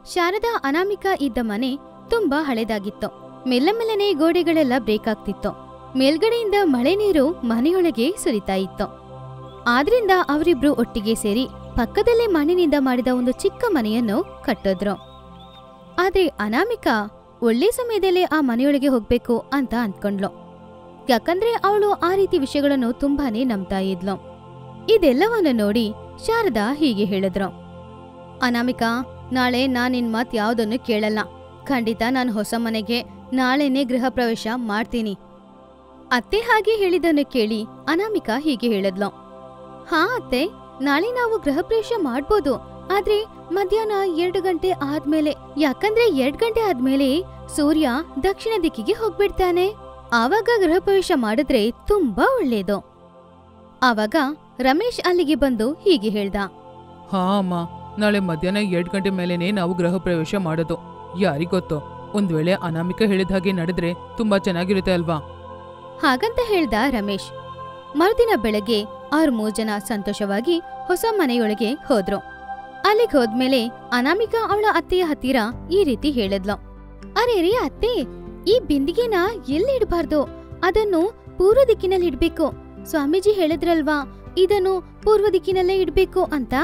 ಶಾರದಾ ಅನಾಮಿಕಾ ಇದ್ದ ಮನೆ ತುಂಬಾ ಹಳೆದಾಗಿತ್ತು ಮೆಲ್ಲ ಮೆಲ್ಲನೆ ಗೋಡೆಗಳೆಲ್ಲ ಬ್ರೇಕ್ ಆಗ್ತಿತ್ತು ಮೇಲ್ಗಡೆಯಿಂದ ಮಳೆ ನೀರು ಮನೆಯೊಳಗೆ ಸುರಿತಾ ಇತ್ತು ಆದ್ರಿಂದ ಅವರಿಬ್ರು ಒಟ್ಟಿಗೆ ಸೇರಿ ಪಕ್ಕದಲ್ಲೇ ಮಣ್ಣಿನಿಂದ ಮಾಡಿದ ಒಂದು ಚಿಕ್ಕ ಮನೆಯನ್ನು ಕಟ್ಟಿದ್ರು ಆದ್ರೆ ಅನಾಮಿಕಾ ಒಳ್ಳೆ ಸಮಯದಲ್ಲೇ ಆ ಮನೆಯೊಳಗೆ ಹೋಗ್ಬೇಕು ಅಂತ ಅಂದ್ಕೊಂಡ್ಲು ಯಾಕಂದ್ರೆ ಅವಳು ಆ ರೀತಿ ವಿಷಯಗಳನ್ನು ತುಂಬಾನೇ ನಂಬ್ತಾ ಇದ್ಲು ಇದೆಲ್ಲವನ್ನು ನೋಡಿ ಶಾರದಾ ಹೀಗೆ ಹೇಳಿದ್ರು ಅನಾಮಿಕಾ ನಾಳೆ ನಾನ್ ನಿನ್ ಮಾತ್ ಯಾವ್ದನ್ನು ಕೇಳಲ್ಲ ಖಂಡಿತ ನಾನು ಹೊಸ ಮನೆಗೆ ನಾಳೆನೇ ಗೃಹ ಪ್ರವೇಶ ಮಾಡ್ತೀನಿ ಅತ್ತೆ ಹಾಗೆ ಹೇಳಿದನ್ನು ಕೇಳಿ ಅನಾಮಿಕಾ ಹೀಗೆ ಹೇಳಿದ್ಲು ಹಾ ಅತ್ತೆ ನಾಳೆ ನಾವು ಗೃಹ ಪ್ರವೇಶ ಮಾಡ್ಬೋದು ಆದ್ರೆ ಮಧ್ಯಾಹ್ನ ಎರಡು ಗಂಟೆ ಆದ್ಮೇಲೆ ಯಾಕಂದ್ರೆ ಎರಡ್ ಗಂಟೆ ಆದ್ಮೇಲೆ ಸೂರ್ಯ ದಕ್ಷಿಣ ದಿಕ್ಕಿಗೆ ಹೋಗ್ಬಿಡ್ತಾನೆ ಆವಾಗ ಗೃಹ ಪ್ರವೇಶ ಮಾಡಿದ್ರೆ ತುಂಬಾ ಒಳ್ಳೇದು ಆವಾಗ ರಮೇಶ್ ಅಲ್ಲಿಗೆ ಬಂದು ಹೀಗೆ ಹೇಳ್ದ ಹಾ ಅಮ್ಮ ನಾಳೆ ಮಧ್ಯಾಹ್ನ ಎರಡ್ ಗಂಟೆ ಮೇಲೇನೆ ನಾವು ಗೃಹ ಪ್ರವೇಶ ಮಾಡೋದು ಯಾರಿಗೊತ್ತೋ ಒಂದ್ ವೇಳೆ ಅನಾಮಿಕ ಹೇಳಿದ ಹಾಗೆ ನಡೆದ್ರೆ ತುಂಬಾ ಚೆನ್ನಾಗಿರುತ್ತೆ ಅಲ್ವಾ ಹಾಗಂತ ಹೇಳ್ದ ರಮೇಶ್ ಮರುದಿನ ಬೆಳಗ್ಗೆ ಅವ್ರ ಮೂರ್ ಜನ ಸಂತೋಷವಾಗಿ ಹೊಸ ಮನೆಯೊಳಗೆ ಹೋದ್ರು ಅಲ್ಲಿಗೆ ಹೋದ್ಮೇಲೆ ಅನಾಮಿಕಾ ಅವಳ ಅತ್ತೆಯ ಹತ್ತಿರ ಈ ರೀತಿ ಹೇಳಿದ್ಲು ಅರೆ ರೀ ಅತ್ತೆ ಈ ಬಿಂದಿಗೆನ ಎಲ್ಲಿಡ್ಬಾರ್ದು ಅದನ್ನು ಪೂರ್ವ ದಿಕ್ಕಿನಲ್ಲಿ ಇಡ್ಬೇಕು ಸ್ವಾಮೀಜಿ ಹೇಳಿದ್ರಲ್ವಾ ಇದನ್ನು ಪೂರ್ವ ದಿಕ್ಕಿನಲ್ಲೇ ಇಡ್ಬೇಕು ಅಂತ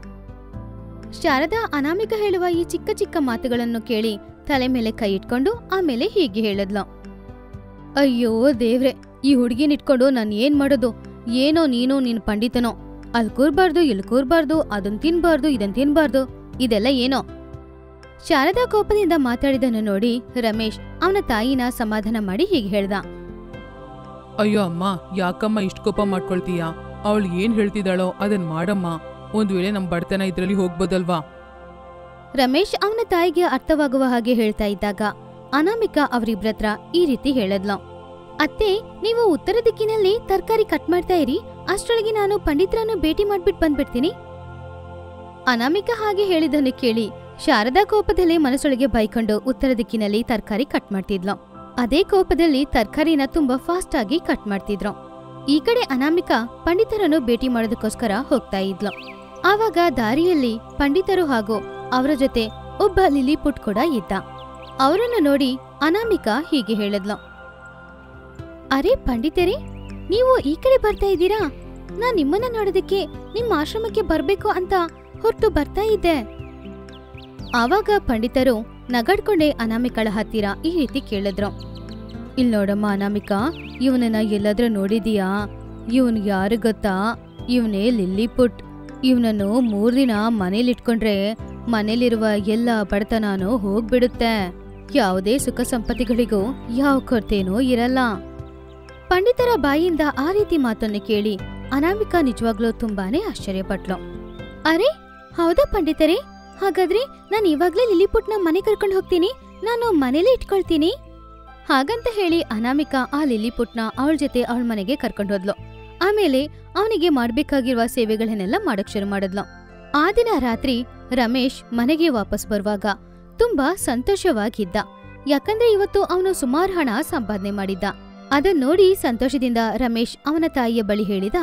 ಶಾರದಾ ಅನಾಮಿಕಾ ಹೇಳುವ ಈ ಚಿಕ್ಕ ಚಿಕ್ಕ ಮಾತುಗಳನ್ನು ಕೇಳಿ ತಲೆ ಮೇಲೆ ಕೈ ಇಟ್ಕೊಂಡು ಆಮೇಲೆ ಹೀಗೆ ಹೇಳಿದ್ಲು ಅಯ್ಯೋ ದೇವ್ರೆ ಈ ಹುಡುಗಿನ ಇಟ್ಕೊಂಡು ನಾನು ಏನ್ ಮಾಡೋದು ಏನೋ ನೀನು ನಿನ್ ಪಂಡಿತನೋ ಅಲ್ ಕೂರ್ಬಾರ್ದು ಇಲ್ಲಿ ಕೂರ್ಬಾರ್ದು ಅದನ್ ತಿನ್ಬಾರ್ದು ಇದನ್ ತಿನ್ಬಾರ್ದು ಇದೆಲ್ಲ ಏನೋ ಶಾರದಾ ಕೋಪದಿಂದ ಮಾತಾಡಿದನ್ನು ನೋಡಿ ರಮೇಶ್ ಅವನ ತಾಯಿನ ಸಮಾಧಾನ ಮಾಡಿ ಹೀಗೆ ಹೇಳ್ದ ಅಯ್ಯೋ ಅಮ್ಮ ಯಾಕಮ್ಮ ಇಷ್ಟ್ ಕೋಪ ಮಾಡ್ಕೊಳ್ತೀಯಾ ಅವಳು ಏನ್ ಹೇಳ್ತಿದ್ದಾಳೋ ಅದನ್ ಮಾಡಮ್ಮ ಒಂದ್ ವೇಳೆ ನಮ್ ಬಡತನ ಇದ್ರಲ್ಲಿ ಹೋಗ್ಬೋದಲ್ವಾ ರಮೇಶ್ ಅವನ ತಾಯಿಗೆ ಅರ್ಥವಾಗುವ ಹಾಗೆ ಹೇಳ್ತಾ ಇದ್ದಾಗ ಅನಾಮಿಕಾ ಅವರಿಬ್ರತ್ರ ಈ ರೀತಿ ಹೇಳದ್ಲು ಅತ್ತೆ ನೀವು ಉತ್ತರ ದಿಕ್ಕಿನಲ್ಲಿ ತರಕಾರಿ ಕಟ್ ಮಾಡ್ತಾ ಇರಿ ಅಷ್ಟರೊಳಗೆ ನಾನು ಪಂಡಿತರನ್ನು ಭೇಟಿ ಮಾಡ್ಬಿಟ್ಟು ಬಂದ್ಬಿಡ್ತೀನಿ ಅನಾಮಿಕಾ ಹಾಗೆ ಹೇಳಿದ್ದನ್ನು ಕೇಳಿ ಶಾರದಾ ಕೋಪದಲ್ಲಿ ಮನಸ್ಸೊಳಗೆ ಬೈಕೊಂಡು ಉತ್ತರ ದಿಕ್ಕಿನಲ್ಲಿ ತರಕಾರಿ ಕಟ್ ಮಾಡ್ತಿದ್ಲು ಅದೇ ಕೋಪದಲ್ಲಿ ತರಕಾರಿನ ತುಂಬಾ ಫಾಸ್ಟ್ ಆಗಿ ಕಟ್ ಮಾಡ್ತಿದ್ರು ಈ ಕಡೆ ಅನಾಮಿಕಾ ಪಂಡಿತರನ್ನು ಭೇಟಿ ಮಾಡೋದಕ್ಕೋಸ್ಕರ ಹೋಗ್ತಾ ಇದ್ಲು ಆವಾಗ ದಾರಿಯಲ್ಲಿ ಪಂಡಿತರು ಹಾಗೂ ಅವರ ಜೊತೆ ಒಬ್ಬ ಲಿಲಿಪುಟ್ ಕೂಡ ಇದ್ದ ಅವರನ್ನು ನೋಡಿ ಅನಾಮಿಕಾ ಹೀಗೆ ಹೇಳಿದ್ಲು ಅರೆ ಪಂಡಿತರೇ ನೀವು ಈ ಕಡೆ ಬರ್ತಾ ಇದ್ದೀರಾ ನಾನ್ ನಿಮ್ಮನ್ನ ನೋಡೋದಕ್ಕೆ ನಿಮ್ಮ ಆಶ್ರಮಕ್ಕೆ ಬರ್ಬೇಕು ಅಂತ ಹೊರಟು ಬರ್ತಾ ಇದ್ದೆ ಆವಾಗ ಪಂಡಿತರು ನಗಡ್ಕೊಂಡೆ ಅನಾಮಿಕಳ ಹತ್ತಿರ ಈ ರೀತಿ ಕೇಳಿದ್ರು ಇಲ್ ನೋಡಮ್ಮ ಅನಾಮಿಕಾ ಇವನನ್ನ ಎಲ್ಲಾದ್ರೂ ನೋಡಿದೀಯಾ ಇವನ್ ಯಾರು ಗೊತ್ತಾ ಇವನೇ ಲಿಲ್ಲಿಪುಟ್ ಇವನನ್ನು ಮೂರ್ ದಿನ ಮನೇಲಿಟ್ಕೊಂಡ್ರೆ ಮನೇಲಿರುವ ಎಲ್ಲ ಬಡತನಾನು ಹೋಗ್ಬಿಡುತ್ತೆ ಯಾವುದೇ ಸುಖ ಸಂಪತ್ತಿಗಳಿಗೂ ಯಾವ ಕೊರತೆನೂ ಇರಲ್ಲ ಪಂಡಿತರ ಬಾಯಿಂದ ಆ ರೀತಿ ಮಾತನ್ನು ಕೇಳಿ ಅನಾಮಿಕಾ ನಿಜವಾಗ್ಲೂ ತುಂಬಾನೇ ಆಶ್ಚರ್ಯಪಟ್ಲು ಅರೆ ಹೌದಾ ಪಂಡಿತರೇ ಹಾಗಾದ್ರೆ ನಾನು ಇವಾಗ್ಲೇ ಲಿಲಿಪುಟ್ನ ಮನೆ ಕರ್ಕೊಂಡು ಹೋಗ್ತೀನಿ ನಾನು ಮನೇಲಿ ಇಟ್ಕೊಳ್ತೀನಿ ಹಾಗಂತ ಹೇಳಿ ಅನಾಮಿಕಾ ಆ ಲಿಲಿಪುಟ್ನ ಅವಳ ಜೊತೆ ಅವಳ ಮನೆಗೆ ಕರ್ಕೊಂಡು ಹೋದ್ಲು ಆಮೇಲೆ ಅವನಿಗೆ ಮಾಡ್ಬೇಕಾಗಿರುವ ಸೇವೆಗಳನ್ನೆಲ್ಲ ಮಾಡಕ್ ಶುರು ಮಾಡಿದ್ಲು ಆ ದಿನ ರಾತ್ರಿ ರಮೇಶ್ ಮನೆಗೆ ವಾಪಸ್ ಬರುವಾಗ ತುಂಬಾ ಸಂತೋಷವಾಗಿದ್ದ ಯಾಕಂದ್ರೆ ಇವತ್ತು ಅವನು ಸುಮಾರು ಹಣ ಸಂಪಾದನೆ ಮಾಡಿದ್ದ ಅದನ್ ನೋಡಿ ಸಂತೋಷದಿಂದ ರಮೇಶ್ ಅವನ ತಾಯಿಯ ಬಳಿ ಹೇಳಿದ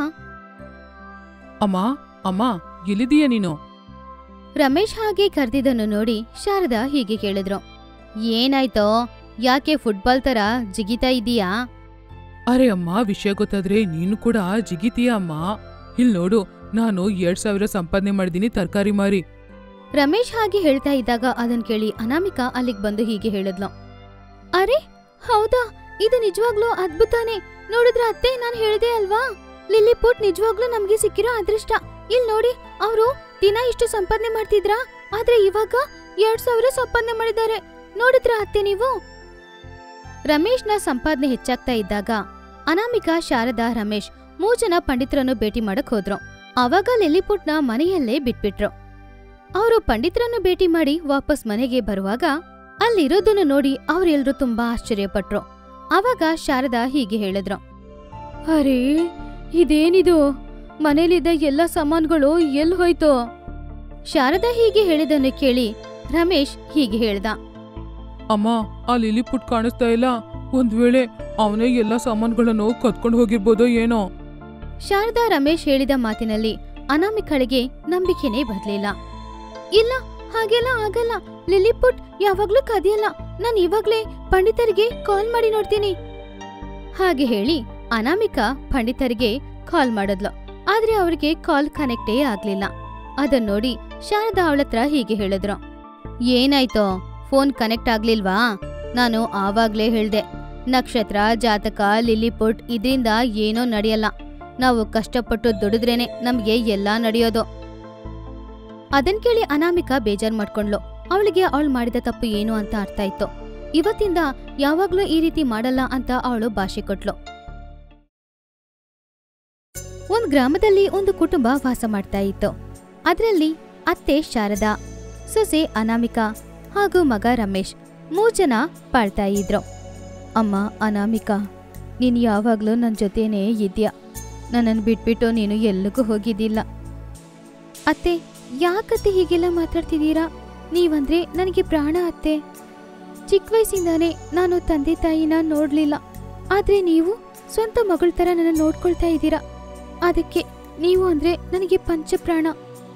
ಅಮ್ಮ ಅಮ್ಮ ಎಲ್ಲಿದೀಯ ನೀನು ರಮೇಶ್ ಹಾಗೆ ಕರೆದಿದ್ದನ್ನು ನೋಡಿ ಶಾರದಾ ಹೀಗೆ ಕೇಳಿದ್ರು ಏನಾಯ್ತೋ ಯಾಕೆ ಫುಟ್ಬಾಲ್ ತರ ಜಿಗಿತಾ ಇದೀಯಾ ಅರೆ ಅಮ್ಮ ವಿಷಯ ಗೊತ್ತಾದ್ರೆ ನೀನು ಕೂಡ ಜಿಗಿತೀಯ ಅಮ್ಮ ಇಲ್ ನೋಡು ನಾನು ಎರಡ್ ಸಾವಿರ ಸಂಪಾದನೆ ಮಾಡಿದೀನಿ ತರಕಾರಿ ಮಾರಿ ರಮೇಶ್ ಹಾಗೆ ಹೇಳ್ತಾ ಇದ್ದಾಗ ಅದನ್ ಕೇಳಿ ಅನಾಮಿಕಾ ಅಲ್ಲಿಗ್ ಬಂದು ಹೀಗೆ ಹೇಳಿದ್ಲು ಅರೆ ಹೌದಾ ಇದು ನಿಜವಾಗ್ಲೂ ಅದ್ಭುತಾನೆ ನೋಡಿದ್ರ ಅತ್ತೆ ನಾನ್ ಹೇಳ್ದೆ ಅಲ್ವಾ ಲಿಲ್ಲಿಪುಟ್ ನಿಜವಾಗ್ಲೂ ನಮ್ಗೆ ಸಿಕ್ಕಿರೋ ಅದೃಷ್ಟ ಇಲ್ ನೋಡಿ ಅವರು ದಿನ ಇಷ್ಟು ಸಂಪಾದನೆ ಮಾಡ್ತಿದ್ರಾ ಆದ್ರೆ ಇವಾಗ ಎರಡ್ ಸಾವಿರ ಸಂಪಾದನೆ ಮಾಡಿದ್ದಾರೆ ನೋಡಿದ್ರ ಅತ್ತೆ ನೀವು ರಮೇಶ್ನ ಸಂಪಾದನೆ ಹೆಚ್ಚಾಗ್ತಾ ಇದ್ದಾಗ ಅನಾಮಿಕಾ ಶಾರದಾ ರಮೇಶ್ ಮೂರ್ ಜನ ಪಂಡಿತರನ್ನು ಭೇಟಿ ಮಾಡಕ್ ಹೋದ್ರು ಅವಾಗ ಲಿಲ್ಲಿಪುಟ್ನ ಮನೆಯಲ್ಲೇ ಬಿಟ್ಬಿಟ್ರು ಅವರು ಪಂಡಿತರನ್ನು ಭೇಟಿ ಮಾಡಿ ವಾಪಸ್ ಮನೆಗೆ ಬರುವಾಗ ಅಲ್ಲಿರೋದನ್ನು ನೋಡಿ ಅವರೆಲ್ಲರೂ ತುಂಬಾ ಆಶ್ಚರ್ಯಪಟ್ರು ಆವಾಗ ಶಾರದಾ ಹೀಗೆ ಹೇಳಿದ್ರು ಅರೇ ಇದೇನಿದು ಮನೇಲಿದ್ದ ಎಲ್ಲ ಸಾಮಾನುಗಳು ಎಲ್ಲಿ ಹೋಯ್ತು ಶಾರದಾ ಹೀಗೆ ಹೇಳಿದನ್ನು ಕೇಳಿ ರಮೇಶ್ ಹೀಗೆ ಹೇಳ್ದ ಅಮ್ಮ ಆ ಲಿಲಿಪುಟ್ ಕಾಣಿಸ್ತಾ ಇಲ್ಲ ಒಂದ್ ವೇಳೆ ಅವನೇ ಎಲ್ಲ ಸಾಮಾನುಗಳನ್ನು ಕತ್ಕೊಂಡು ಹೋಗಿರ್ಬೋದೋ ಏನೋ ಶಾರದಾ ರಮೇಶ್ ಹೇಳಿದ ಮಾತಿನಲ್ಲಿ ಅನಾಮಿಕಳಿಗೆ ನಂಬಿಕೆನೇ ಬರ್ಲಿಲ್ಲ ಇಲ್ಲ ಹಾಗೆಲ್ಲ ಆಗಲ್ಲ ಲಿಲಿಪುಟ್ ಯಾವಾಗ್ಲೂ ಕದಿಯಲ್ಲ ನಾನು ಇವಾಗ್ಲೇ ಪಂಡಿತರಿಗೆ ಕಾಲ್ ಮಾಡಿ ನೋಡ್ತೀನಿ ಹಾಗೆ ಹೇಳಿ ಅನಾಮಿಕಾ ಪಂಡಿತರಿಗೆ ಕಾಲ್ ಮಾಡಿದ್ಲು ಆದ್ರೆ ಅವ್ರಿಗೆ ಕಾಲ್ ಕನೆಕ್ಟೇ ಆಗ್ಲಿಲ್ಲ ಅದನ್ ನೋಡಿ ಶಾರದಾ ಅವಳತ್ರ ಹೀಗೆ ಹೇಳಿದ್ರು ಏನಾಯ್ತೋ ಫೋನ್ ಕನೆಕ್ಟ್ ಆಗ್ಲಿಲ್ವಾ ನಾನು ಆವಾಗ್ಲೇ ಹೇಳ್ದೆ ನಕ್ಷತ್ರ ಜಾತಕ ಲಿಲಿಪುಟ್ ಇದ್ರಿಂದ ಏನೋ ನಡೆಯಲ್ಲ ನಾವು ಕಷ್ಟಪಟ್ಟು ದುಡಿದ್ರೇನೆ ನಮ್ಗೆ ಎಲ್ಲಾ ನಡೆಯೋದು ಅದನ್ ಕೇಳಿ ಅನಾಮಿಕಾ ಬೇಜಾರ್ ಮಾಡ್ಕೊಂಡ್ಲು ಅವಳಿಗೆ ಅವಳು ಮಾಡಿದ ತಪ್ಪು ಏನು ಅಂತ ಅರ್ಥ ಆಯ್ತು ಇವತ್ತಿಂದ ಯಾವಾಗ್ಲೂ ಈ ರೀತಿ ಮಾಡಲ್ಲ ಅಂತ ಅವಳು ಭಾಷೆ ಕೊಟ್ಲು ಒಂದ್ ಗ್ರಾಮದಲ್ಲಿ ಒಂದು ಕುಟುಂಬ ವಾಸ ಮಾಡ್ತಾ ಇತ್ತು ಅದ್ರಲ್ಲಿ ಅತ್ತೆ ಶಾರದಾ ಸೊಸೆ ಅನಾಮಿಕಾ ಹಾಗೂ ಮಗ ರಮೇಶ್ ಮೂರ್ ಜನ ಬಾಳ್ತಾ ಇದ್ರು ಅಮ್ಮ ಅನಾಮಿಕಾ ನೀನು ಯಾವಾಗ್ಲೂ ನನ್ನ ಜೊತೆನೇ ಇದ್ಯಾ ನನ್ನನ್ನು ಬಿಟ್ಬಿಟ್ಟು ನೀನು ಎಲ್ಲಿಗೂ ಹೋಗಿದ್ದಿಲ್ಲ ಅತ್ತೆ ಯಾಕತ್ತೆ ಹೀಗೆಲ್ಲ ಮಾತಾಡ್ತಿದ್ದೀರಾ ನೀವಂದ್ರೆ ನನಗೆ ಪ್ರಾಣ ಅತ್ತೆ ಚಿಕ್ಕ ವಯಸ್ಸಿಂದಾನೇ ನಾನು ತಂದೆ ತಾಯಿನ ನೋಡ್ಲಿಲ್ಲ ಆದ್ರೆ ನೀವು ಸ್ವಂತ ಮಗಳ ತರ ನನ್ನ ನೋಡ್ಕೊಳ್ತಾ ಇದ್ದೀರಾ ಅದಕ್ಕೆ ನೀವು ಅಂದ್ರೆ ನನಗೆ ಪಂಚಪ್ರಾಣ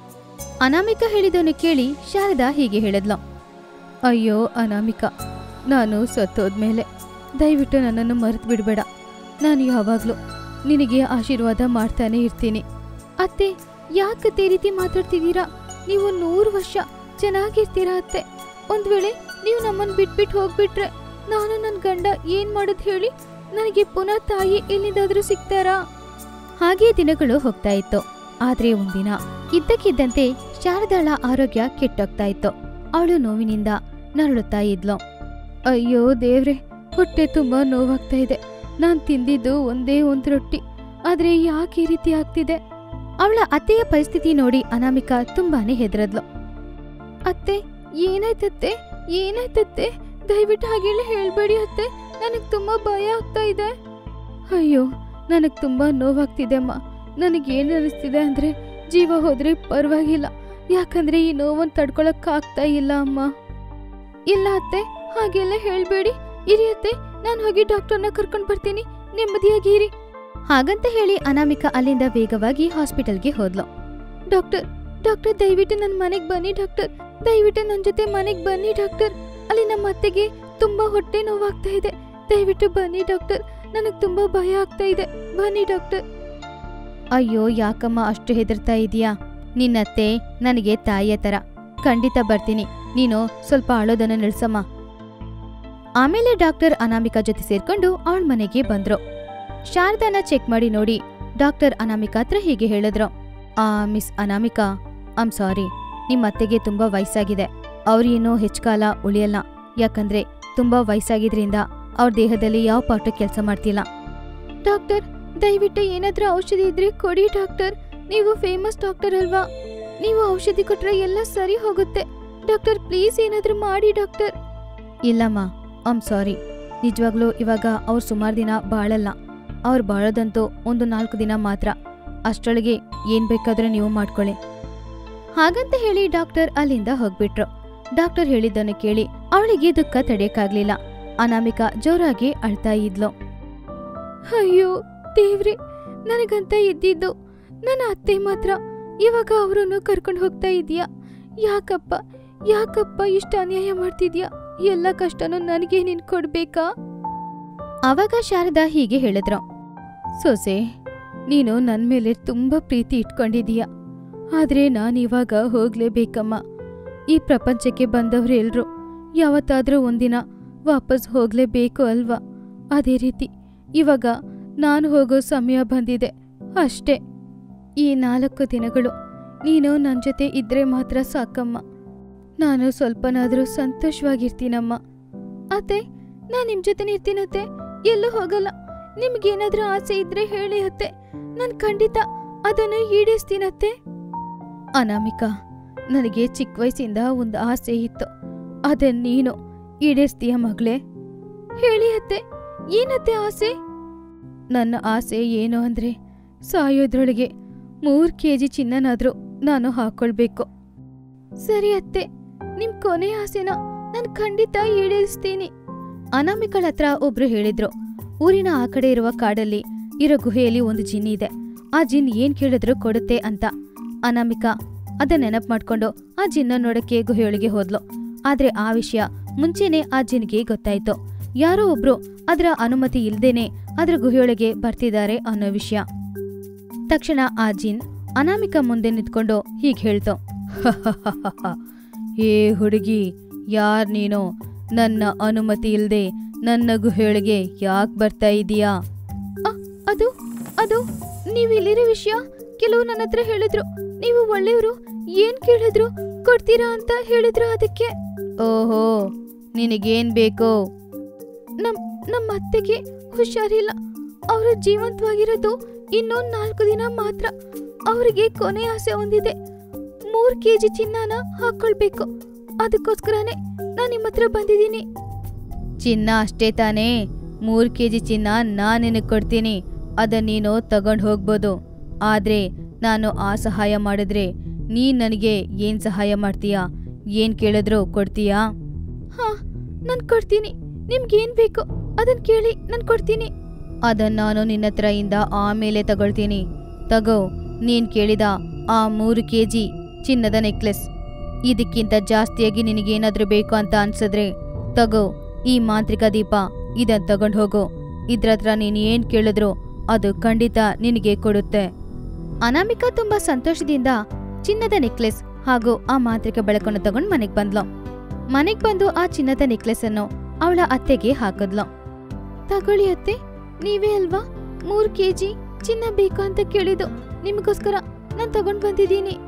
ಅನಾಮಿಕಾ ಹೇಳಿದವನು ಕೇಳಿ ಶಾರದಾ ಹೀಗೆ ಹೇಳಿದ್ಲು ಅಯ್ಯೋ ಅನಾಮಿಕಾ ನಾನು ಸತ್ತೋದ್ಮೇಲೆ ದಯವಿಟ್ಟು ನನ್ನನ್ನು ಮರೆತು ಬಿಡಬೇಡ ನಾನು ಯಾವಾಗಲೂ ನಿನಗೆ ಆಶೀರ್ವಾದ ಮಾಡ್ತಾನೆ ಇರ್ತೀನಿ ಅತ್ತೆ ಯಾಕತ್ತೆ ಈ ರೀತಿ ಮಾತಾಡ್ತಿದ್ದೀರಾ ನೀವು ನೂರು ವರ್ಷ ಚೆನ್ನಾಗಿರ್ತೀರಾ ಅತ್ತೆ ಒಂದ್ ವೇಳೆ ನೀವು ನಮ್ಮನ್ನು ಬಿಟ್ಬಿಟ್ಟು ಹೋಗ್ಬಿಟ್ರೆ ನಾನು ನನ್ನ ಗಂಡ ಏನ್ ಮಾಡೋದು ಹೇಳಿ ನನಗೆ ಪುನಃ ತಾಯಿ ಎಲ್ಲಿಂದಾದ್ರೂ ಸಿಗ್ತಾರಾ ಹಾಗೆ ದಿನಗಳು ಹೋಗ್ತಾ ಇತ್ತು ಆದ್ರೆ ಒಂದಿನ ಇದ್ದಕ್ಕಿದ್ದಂತೆ ಶಾರದಾಳ ಆರೋಗ್ಯ ಕೆಟ್ಟೋಗ್ತಾ ಇತ್ತು ಅವಳು ನೋವಿನಿಂದ ನರಳುತ್ತಾ ಇದ್ಲು ಅಯ್ಯೋ ದೇವ್ರೆ ಹೊಟ್ಟೆ ತುಂಬಾ ನೋವಾಗ್ತಾ ಇದೆ ನಾನ್ ತಿಂದಿದ್ದು ಒಂದೇ ಒಂದ್ ರೊಟ್ಟಿ ಆದ್ರೆ ಯಾಕೆ ಈ ರೀತಿ ಆಗ್ತಿದೆ ಅವಳ ಅತ್ತೆಯ ಪರಿಸ್ಥಿತಿ ನೋಡಿ ಅನಾಮಿಕಾ ತುಂಬಾನೇ ಹೆದರದ್ಲು ಅತ್ತೆ ಏನಾಯ್ತತ್ತೆ ಏನಾಯ್ತತ್ತೆ ದಯವಿಟ್ಟು ಹಾಗೆಲ್ಲ ಹೇಳ್ಬೇಡಿ ಅತ್ತೆ ನನಗ್ ತುಂಬಾ ಭಯ ಆಗ್ತಾ ಇದೆ ಅಯ್ಯೋ ನನಗ್ ತುಂಬಾ ನೋವಾಗ್ತಿದೆ ಅಮ್ಮ ನನಗೇನು ಅನಿಸ್ತಿದೆ ಅಂದ್ರೆ ಜೀವ ಹೋದ್ರೆ ಪರವಾಗಿಲ್ಲ ಯಾಕಂದ್ರೆ ಈ ನೋವನ್ನು ತಡ್ಕೊಳಕ್ ಆಗ್ತಾ ಇಲ್ಲ ಅಮ್ಮ ಇಲ್ಲ ಅತ್ತೆ ಹಾಗೆಲ್ಲ ಹೇಳ್ಬೇಡಿ ಇರಿ ಅತ್ತೆ ನಾನು ಹೋಗಿ ಡಾಕ್ಟರ್ನ ಕರ್ಕೊಂಡ್ ಬರ್ತೀನಿ ನೆಮ್ಮದಿಯಾಗಿ ಇರಿ ಹಾಗಂತ ಹೇಳಿ ಅನಾಮಿಕಾ ಅಲ್ಲಿಂದ ವೇಗವಾಗಿ ಹಾಸ್ಪಿಟಲ್ಗೆ ಹೋದ್ಲು ಡಾಕ್ಟರ್ ಡಾಕ್ಟರ್ ದಯವಿಟ್ಟು ನನ್ನ ಮನೆಗ್ ಬನ್ನಿ ಡಾಕ್ಟರ್ ದಯವಿಟ್ಟು ನನ್ನ ಜೊತೆ ಮನೆಗ್ ಬನ್ನಿ ಡಾಕ್ಟರ್ ಅಲ್ಲಿ ನಮ್ಮ ಅತ್ತೆಗೆ ತುಂಬಾ ಹೊಟ್ಟೆ ನೋವಾಗ್ತಾ ಇದೆ ದಯವಿಟ್ಟು ಬನ್ನಿ ಡಾಕ್ಟರ್ ನನಗ್ ತುಂಬಾ ಭಯ ಆಗ್ತಾ ಇದೆ ಬನ್ನಿ ಡಾಕ್ಟರ್ ಅಯ್ಯೋ ಯಾಕಮ್ಮ ಅಷ್ಟು ಹೆದರ್ತಾ ಇದೀಯಾ ನಿನ್ನತ್ತೆ ನನಗೆ ತಾಯಿಯ ತರ ಖಂಡಿತ ಬರ್ತೀನಿ ನೀನು ಸ್ವಲ್ಪ ಅಳೋದನ್ನ ನಿಲ್ಸಮ್ಮ ಆಮೇಲೆ ಡಾಕ್ಟರ್ ಅನಾಮಿಕಾ ಜೊತೆ ಸೇರ್ಕೊಂಡು ಅವಳ ಮನೆಗೆ ಬಂದ್ರು ಶಾರದಾನ ಚೆಕ್ ಮಾಡಿ ನೋಡಿ ಡಾಕ್ಟರ್ ಅನಾಮಿಕಾ ಹತ್ರ ಹೀಗೆ ಹೇಳಿದ್ರು ಆ ಮಿಸ್ ಅನಾಮಿಕಾ ಐಮ್ ಸಾರಿ ನಿಮ್ಮ ಅತ್ತೆಗೆ ತುಂಬಾ ವಯಸ್ಸಾಗಿದೆ ಅವ್ರೇನೋ ಹೆಚ್ಚು ಕಾಲ ಉಳಿಯಲ್ಲ ಯಾಕಂದ್ರೆ ತುಂಬಾ ವಯಸ್ಸಾಗಿದ್ರಿಂದ ಅವ್ರ ದೇಹದಲ್ಲಿ ಯಾವ ಪಾಠ ಕೆಲಸ ಮಾಡ್ತಿಲ್ಲ ಡಾಕ್ಟರ್ ದಯವಿಟ್ಟು ಏನಾದ್ರೂ ಔಷಧಿ ಇದ್ರೆ ಕೊಡಿ ಡಾಕ್ಟರ್ ನೀವು ಫೇಮಸ್ ಡಾಕ್ಟರ್ ಅಲ್ವಾ ನೀವು ಔಷಧಿ ಕೊಟ್ರೆ ಎಲ್ಲ ಸರಿ ಹೋಗುತ್ತೆ ಡಾಕ್ಟರ್ ಪ್ಲೀಸ್ ಏನಾದ್ರೂ ಮಾಡಿ ಡಾಕ್ಟರ್ ಇಲ್ಲಮ್ಮ ಐಮ್ ಸಾರಿ ನಿಜವಾಗ್ಲೂ ಇವಾಗ ಅವ್ರು ಸುಮಾರು ದಿನ ಬಾಳಲ್ಲ ಅವ್ರು ಬಾಳೋದಂತೂ ಒಂದು ನಾಲ್ಕು ದಿನ ಮಾತ್ರ ಅಷ್ಟರೊಳಗೆ ಏನ್ ಬೇಕಾದ್ರೂ ನೀವು ಮಾಡ್ಕೊಳ್ಳಿ ಹಾಗಂತ ಹೇಳಿ ಡಾಕ್ಟರ್ ಅಲ್ಲಿಂದ ಹೋಗ್ಬಿಟ್ರು ಡಾಕ್ಟರ್ ಹೇಳಿದ್ದನ್ನು ಕೇಳಿ ಅವಳಿಗೆ ದುಃಖ ತಡೆಯಕ್ಕಾಗ್ಲಿಲ್ಲ ಅನಾಮಿಕಾ ಜೋರಾಗಿ ಅಳ್ತಾ ಇದ್ಲು ಅಯ್ಯೋ ದೇವ್ರೆ ನನಗಂತ ಇದ್ದಿದ್ದು ನನ್ನ ಅತ್ತೆ ಮಾತ್ರ ಇವಾಗ ಅವರನ್ನು ಕರ್ಕೊಂಡು ಹೋಗ್ತಾ ಇದೀಯಾ ಯಾಕಪ್ಪ ಯಾಕಪ್ಪ ಇಷ್ಟು ಅನ್ಯಾಯ ಮಾಡ್ತಿದ್ಯಾ ಎಲ್ಲ ಕಷ್ಟನೂ ನನಗೆ ನೀನ್ ಕೊಡ್ಬೇಕಾ ಅವಾಗ ಶಾರದಾ ಹೀಗೆ ಹೇಳಿದ್ರು ಸೊಸೆ ನೀನು ನನ್ ಮೇಲೆ ತುಂಬಾ ಪ್ರೀತಿ ಇಟ್ಕೊಂಡಿದೀಯ ಆದ್ರೆ ನಾನಿವಾಗ ಹೋಗ್ಲೇಬೇಕಮ್ಮ ಈ ಪ್ರಪಂಚಕ್ಕೆ ಬಂದವ್ರೆಲ್ರು ಯಾವತ್ತಾದ್ರೂ ಒಂದಿನ ವಾಪಸ್ ಹೋಗ್ಲೇಬೇಕು ಅಲ್ವಾ ಅದೇ ರೀತಿ ಇವಾಗ ನಾನು ಹೋಗೋ ಸಮಯ ಬಂದಿದೆ ಅಷ್ಟೇ ಈ ನಾಲ್ಕು ದಿನಗಳು ನೀನು ನನ್ನ ಜೊತೆ ಇದ್ರೆ ಮಾತ್ರ ಸಾಕಮ್ಮ ನಾನು ಸ್ವಲ್ಪನಾದ್ರೂ ಸಂತೋಷವಾಗಿರ್ತೀನಮ್ಮ ಅತ್ತೆ ನಾನು ನಿಮ್ ಜೊತೆ ಇರ್ತೀನತ್ತೆ ಎಲ್ಲೂ ಹೋಗಲ್ಲ ನಿಮ್ಗೇನಾದ್ರೂ ಆಸೆ ಇದ್ರೆ ಹೇಳಿ ಅತ್ತೆ ನಾನು ಖಂಡಿತ ಅದನ್ನು ಈಡೇರಿಸ್ತೀನತ್ತೆ ಅನಾಮಿಕಾ ನನಗೆ ಚಿಕ್ಕ ವಯಸ್ಸಿಂದ ಒಂದು ಆಸೆ ಇತ್ತು ಅದನ್ನ ನೀನು ಈಡೇರಿಸ್ತೀಯ ಮಗಳೇ ಹೇಳಿ ಅತ್ತೆ ಏನತ್ತೆ ಆಸೆ ನನ್ನ ಆಸೆ ಏನು ಅಂದ್ರೆ ಸಾಯೋದ್ರೊಳಗೆ ಮೂರ್ ಕೆಜಿ ಚಿನ್ನನಾದ್ರೂ ನಾನು ಹಾಕೊಳ್ಬೇಕು ಸರಿ ಅತ್ತೆ ನಿಮ್ ಕೊನೆ ಆಸೆನ ನಾನು ಖಂಡಿತ ಈಡೇರಿಸ್ತೀನಿ ಅನಾಮಿಕಳ ಹತ್ರ ಒಬ್ರು ಹೇಳಿದ್ರು ಊರಿನ ಆ ಕಡೆ ಇರುವ ಕಾಡಲ್ಲಿ ಇರೋ ಗುಹೆಯಲ್ಲಿ ಒಂದು ಜಿನ್ ಇದೆ ಆ ಜಿನ್ ಏನ್ ಕೇಳಿದ್ರು ಕೊಡುತ್ತೆ ಅಂತ ಅನಾಮಿಕಾ ಅದನ್ನ ನೆನಪು ಮಾಡ್ಕೊಂಡು ಆ ಜಿನ್ನ ನೋಡಕ್ಕೆ ಗುಹೆಯೊಳಗೆ ಹೋದ್ಲು ಆದ್ರೆ ಆ ವಿಷಯ ಮುಂಚೆನೆ ಆ ಜಿನ್ಗೆ ಗೊತ್ತಾಯ್ತು ಯಾರೋ ಒಬ್ರು ಅದರ ಅನುಮತಿ ಇಲ್ದೇನೆ ಅದರ ಗುಹೆಯೊಳಗೆ ಬರ್ತಿದ್ದಾರೆ ಅನ್ನೋ ವಿಷಯ ತಕ್ಷಣ ಆ ಜಿನ್ ಅನಾಮಿಕ ಮುಂದೆ ನಿಂತ್ಕೊಂಡು ಹೀಗೆ ಹೇಳ್ತು ಏ ಹುಡುಗಿ ಯಾರ್ ನೀನು ನನ್ನ ಅನುಮತಿ ಇಲ್ದೆ ನನ್ನ ಗುಹೆಯೊಳಗೆ ಯಾಕೆ ಬರ್ತಾ ಇದೀಯಾ ಅದು ಅದು ನೀವು ಇಲ್ಲಿರೋ ವಿಷಯ ಕೆಲವು ನನ್ನ ಹತ್ರ ಹೇಳಿದ್ರು ನೀವು ಒಳ್ಳೆಯವರು ಏನ್ ಕೇಳಿದ್ರು ಕೊಡ್ತೀರಾ ಅಂತ ಹೇಳಿದ್ರು ಅದಕ್ಕೆ ಓಹೋ ನಿನಗೇನ್ ಬೇಕು ನಮ್ ನಮ್ಮ ಅತ್ತೆಗೆ ಹುಷಾರಿಲ್ಲ ಅವರು ಜೀವಂತವಾಗಿರೋದು ಇನ್ನೂ ನಾಲ್ಕು ದಿನ ಮಾತ್ರ ಅವರಿಗೆ ಕೊನೆ ಆಸೆ ಹೊಂದಿದೆ ಮೂರ್ ಕೆಜಿ ಚಿನ್ನನ ಹಾಕೊಳ್ಬೇಕು ಅದಕ್ಕೋಸ್ಕರನೇ ನಾನು ನಿಮ್ಮ ಹತ್ರ ಬಂದಿದ್ದೀನಿ ಚಿನ್ನ ಅಷ್ಟೇ ತಾನೇ ಮೂರ್ ಕೆಜಿ ಚಿನ್ನ ನಾನು ನಿನಗೆ ಕೊಡ್ತೀನಿ ಅದನ್ನ ನೀನು ತಗೊಂಡು ಹೋಗ್ಬೋದು ಆದ್ರೆ ನಾನು ಆ ಸಹಾಯ ಮಾಡಿದ್ರೆ ನೀನ್ ನನಗೆ ಏನ್ ಸಹಾಯ ಮಾಡ್ತೀಯಾ ಏನ್ ಕೇಳಿದ್ರು ಕೊಡ್ತೀಯಾ ಹಾ ನಾನು ಕೊಡ್ತೀನಿ ನಿಮ್ಗೇನ್ ಬೇಕು ಅದನ್ನ ಕೇಳಿ ನಾನು ಕೊಡ್ತೀನಿ ಅದನ್ನ ನಾನು ನಿನ್ನ ಹತ್ರ ಇಂದ ಆಮೇಲೆ ತಗೊಳ್ತೀನಿ ತಗೋ ನೀನ್ ಕೇಳಿದ ಆ ಮೂರು ಕೆ ಜಿ ಚಿನ್ನದ ನೆಕ್ಲೆಸ್ ಇದಕ್ಕಿಂತ ಜಾಸ್ತಿಯಾಗಿ ನಿನಗೇನಾದ್ರೂ ಬೇಕು ಅಂತ ಅನ್ಸಿದ್ರೆ ತಗೋ ಈ ಮಾಂತ್ರಿಕ ದೀಪ ಇದನ್ ತಗೊಂಡ್ ಹೋಗು ಇದ್ರ ಹತ್ರ ನೀನ್ ಏನ್ ಕೇಳಿದ್ರು ಅದು ಖಂಡಿತ ನಿನಗೆ ಕೊಡುತ್ತೆ ಅನಾಮಿಕಾ ತುಂಬಾ ಸಂತೋಷದಿಂದ ಚಿನ್ನದ ನೆಕ್ಲೆಸ್ ಹಾಗೂ ಆ ಮಾಂತ್ರಿಕ ಬೆಳಕನ್ನು ತಗೊಂಡ್ ಮನೆಗ್ ಬಂದ್ಲು ಮನೆಗ್ ಬಂದು ಆ ಚಿನ್ನದ ನೆಕ್ಲೆಸ್ ಅನ್ನು ಅವಳ ಅತ್ತೆಗೆ ಹಾಕಿದ್ಲು ತಗೊಳ್ಳಿ ಅತ್ತೆ ನೀವೇ ಅಲ್ವಾ ಮೂರ್ ಕೆಜಿ ಚಿನ್ನ ಬೇಕು ಅಂತ ಕೇಳಿದ್ದು ನಿಮಗೋಸ್ಕರ ನಾನ್ ತಗೊಂಡ್ ಬಂದಿದ್ದೀನಿ